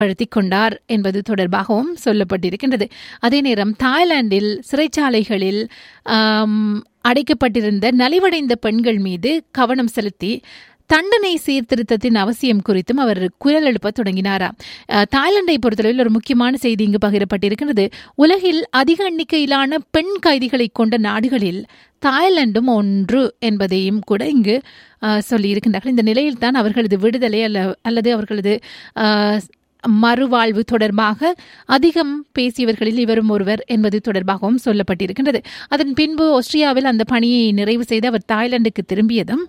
படுத்திக் கொண்டார் என்பது தொடர்பாகவும் சொல்லப்பட்டிருக்கின்றது அதே நேரம் தாய்லாந்தில் சிறைச்சாலைகளில் ஆம், அடைக்கப்பட்டிருந்த நலிவடைந்த பெண்கள் மீது கவனம் செலுத்தி தண்டனை சீர்திருத்தத்தின் அவசியம் குறித்தும் அவர் குரல் எழுப்ப தொடங்கினாராம் அஹ், தாய்லாந்தை பொறுத்தளவில் ஒரு முக்கியமான செய்தி இங்கு பகிரப்பட்டிருக்கிறது உலகில் அதிக எண்ணிக்கையிலான பெண் கைதிகளை கொண்ட நாடுகளில் தாய்லாந்தும் ஒன்று என்பதையும் கூட இங்கு அஹ், சொல்லியிருக்கின்றார்கள் இந்த நிலையில்தான் அவர்களது விடுதலை அல்ல அல்லது அவர்களது அஹ், மறுவாழ்வு தொடர்பாக அதிகம் பேசியவர்களில் இவரும் ஒருவர் என்பது தொடர்பாகவும் சொல்லப்பட்டிருக்கின்றது அதன் பின்பு ஆஸ்திரியாவில் அந்த பணியை நிறைவு செய்து அவர் தாய்லாந்துக்கு திரும்பியதும்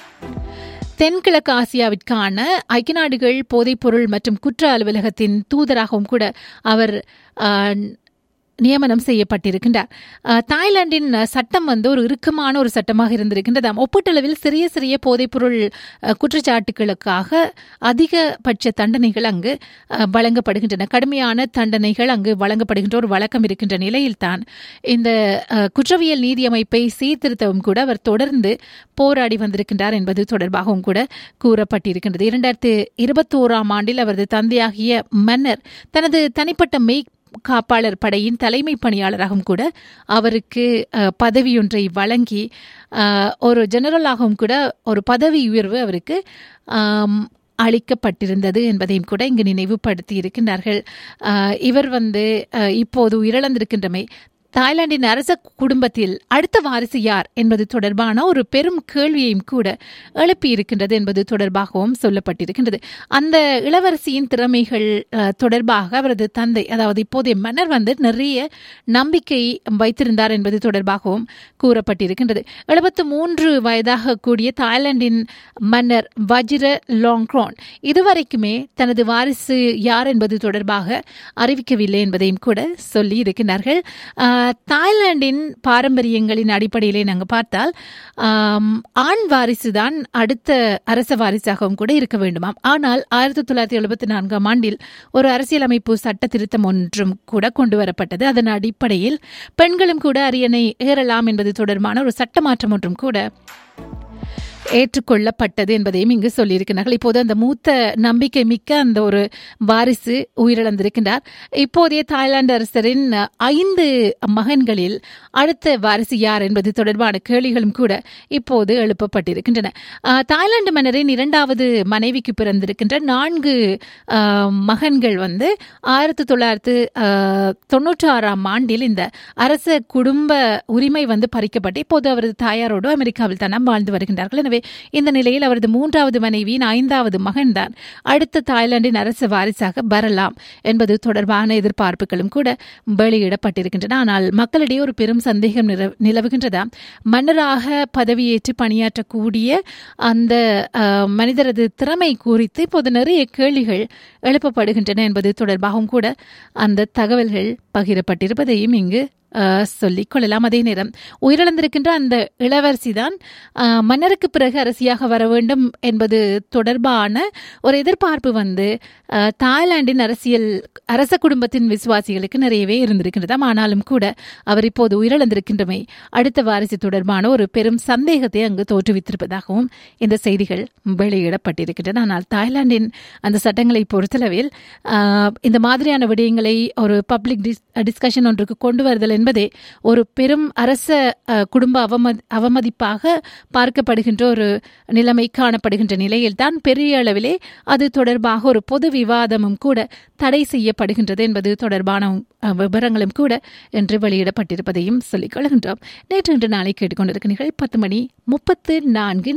தென்கிழக்கு ஆசியாவிற்கான ஐக்கிய நாடுகள் போதைப்பொருள் மற்றும் குற்ற அலுவலகத்தின் தூதராகவும் கூட அவர் ஆஹ், நியமனம் செய்யப்பட்டிருக்கின்றார் ஆஹ், தாய்லாந்தின் அஹ், சட்டம் வந்து ஒரு இறுக்கமான ஒரு சட்டமாக இருந்திருக்கின்றதாம் ஒப்பீட்டளவில் சிறிய சிறிய போதைப்பொருள் அஹ், குற்றச்சாட்டுகளுக்காக அதிகபட்ச தண்டனைகள் அங்கு அஹ், வழங்கப்படுகின்றன கடுமையான தண்டனைகள் அங்கு வழங்கப்படுகின்ற ஒரு வழக்கம் இருக்கின்ற நிலையில்தான் இந்த அஹ், குற்றவியல் நீதி அமைப்பை சீர்திருத்தவும் கூட அவர் தொடர்ந்து போராடி வந்திருக்கின்றார் என்பது தொடர்பாகவும் கூட கூறப்பட்டிருக்கின்றது இரண்டாயிரத்து இருபத்தோராம் ஆண்டில் அவரது தந்தையாகிய மன்னர் தனது தனிப்பட்ட மெய் காப்பாளர் படையின் தலைமை பணியாளராகவும் கூட அவருக்கு அஹ், பதவியொன்றை வழங்கி அஹ், ஒரு ஜெனரலாகவும் கூட ஒரு பதவி உயர்வு அவருக்கு ஆம், அளிக்கப்பட்டிருந்தது என்பதையும் கூட இங்கு நினைவுபடுத்தி இருக்கின்றார்கள் அஹ், இவர் வந்து அஹ், இப்போது உயிரிழந்திருக்கின்றமை தாய்லாந்தின் அரச குடும்பத்தில் அடுத்த வாரிசு யார் என்பது தொடர்பான ஒரு பெரும் கேள்வியையும் கூட எழுப்பியிருக்கின்றது என்பது தொடர்பாகவும் சொல்லப்பட்டிருக்கின்றது அந்த இளவரசியின் திறமைகள் அஹ், தொடர்பாக அவரது தந்தை அதாவது இப்போதைய மன்னர் வந்து நிறைய நம்பிக்கை வைத்திருந்தார் என்பது தொடர்பாகவும் கூறப்பட்டிருக்கின்றது எழுபத்து மூன்று வயதாக கூடிய தாய்லாந்தின் மன்னர் வஜிர லாங்க்ரான் இதுவரைக்குமே தனது வாரிசு யார் என்பது தொடர்பாக அறிவிக்கவில்லை என்பதையும் கூட சொல்லி இருக்கின்றார்கள் ஆஹ், தாய்லாந்தின் பாரம்பரியங்களின் அடிப்படையிலே நாங்கள் பார்த்தால் ஆம், ஆண் வாரிசு தான் அடுத்த அரச வாரிசாகவும் கூட இருக்க வேண்டுமாம் ஆனால் ஆயிரத்தி தொள்ளாயிரத்தி எழுபத்தி நான்காம் ஆண்டில் ஒரு அரசியலமைப்பு சட்ட திருத்தம் ஒன்றும் கூட கொண்டு வரப்பட்டது அதன் அடிப்படையில் பெண்களும் கூட அரியணை ஏறலாம் என்பது தொடர்பான ஒரு சட்ட மாற்றம் ஒன்றும் கூட ஏற்றுக்கொள்ளப்பட்டது என்பதையும் இங்கு சொல்லியிருக்கிறார்கள் இப்போது அந்த மூத்த நம்பிக்கை மிக்க அந்த ஒரு வாரிசு உயிரிழந்திருக்கின்றார் இப்போதைய தாய்லாந்து அரசரின் ஐந்து மகன்களில் அடுத்த வாரிசு யார் என்பது தொடர்பான கேள்விகளும் கூட இப்போது எழுப்பப்பட்டிருக்கின்றன ஆஹ், தாய்லாந்து மன்னரின் இரண்டாவது மனைவிக்கு பிறந்திருக்கின்ற நான்கு ஆஹ், மகன்கள் வந்து ஆயிரத்தி தொள்ளாயிரத்து தொன்னூற்றி ஆறாம் ஆண்டில் இந்த அரச குடும்ப உரிமை வந்து பறிக்கப்பட்டு இப்போது அவரது தாயாரோடு அமெரிக்காவில் தான் வாழ்ந்து வருகின்றார்கள் எனவே இந்த நிலையில் அவரது மூன்றாவது மனைவியின் ஐந்தாவது மகன்தான் அடுத்த தாய்லாந்தின் அரசு வாரிசாக வரலாம் என்பது தொடர்பான எதிர்பார்ப்புகளும் கூட வெளியிடப்பட்டிருக்கின்றன ஆனால் மக்களிடையே ஒரு பெரும் சந்தேகம் நிலவு- நிலவுகின்றதா மன்னராக பதவியேற்று பணியாற்றக்கூடிய அந்த அஹ், மனிதரது திறமை குறித்து இப்போது நிறைய கேள்விகள் எழுப்பப்படுகின்றன என்பது தொடர்பாகவும் கூட அந்த தகவல்கள் பகிரப்பட்டிருப்பதையும் இங்கு அஹ், சொல்லிக் கொள்ளலாம் அதே நேரம் உயிரிழந்திருக்கின்ற அந்த இளவரசி தான் மன்னருக்கு பிறகு அரசியாக வர வேண்டும் என்பது தொடர்பான ஒரு எதிர்பார்ப்பு வந்து அஹ், தாய்லாந்தின் அரசியல் அரச குடும்பத்தின் விசுவாசிகளுக்கு நிறையவே இருந்திருக்கின்றதாம் ஆனாலும் கூட அவர் இப்போது உயிரிழந்திருக்கின்றமை அடுத்த வாரிசு தொடர்பான ஒரு பெரும் சந்தேகத்தை அங்கு தோற்றுவித்திருப்பதாகவும் இந்த செய்திகள் வெளியிடப்பட்டிருக்கின்றன ஆனால் தாய்லாந்தின் அந்த சட்டங்களை பொறுத்தளவில் ஆஹ், இந்த மாதிரியான விடயங்களை ஒரு பப்ளிக் டிஸ்கஷன் ஒன்றுக்கு கொண்டு வருதல் என்பதே ஒரு பெரும் அரச ஆஹ், குடும்ப அவமதி அவமதிப்பாக பார்க்கப்படுகின்ற ஒரு நிலைமை காணப்படுகின்ற நிலையில்தான் பெரிய அளவிலே அது தொடர்பாக ஒரு பொது விவாதமும் கூட தடை செய்யப்படுகின்றது என்பது தொடர்பான அஹ், விவரங்களும் கூட இன்று வெளியிடப்பட்டிருப்பதையும் சொல்லிக் கொள்கின்றோம் நேற்று இன்று நாளை கேட்டுக்கொண்டிருக்கிறீர்கள் பத்து மணி முப்பத்து நான்கு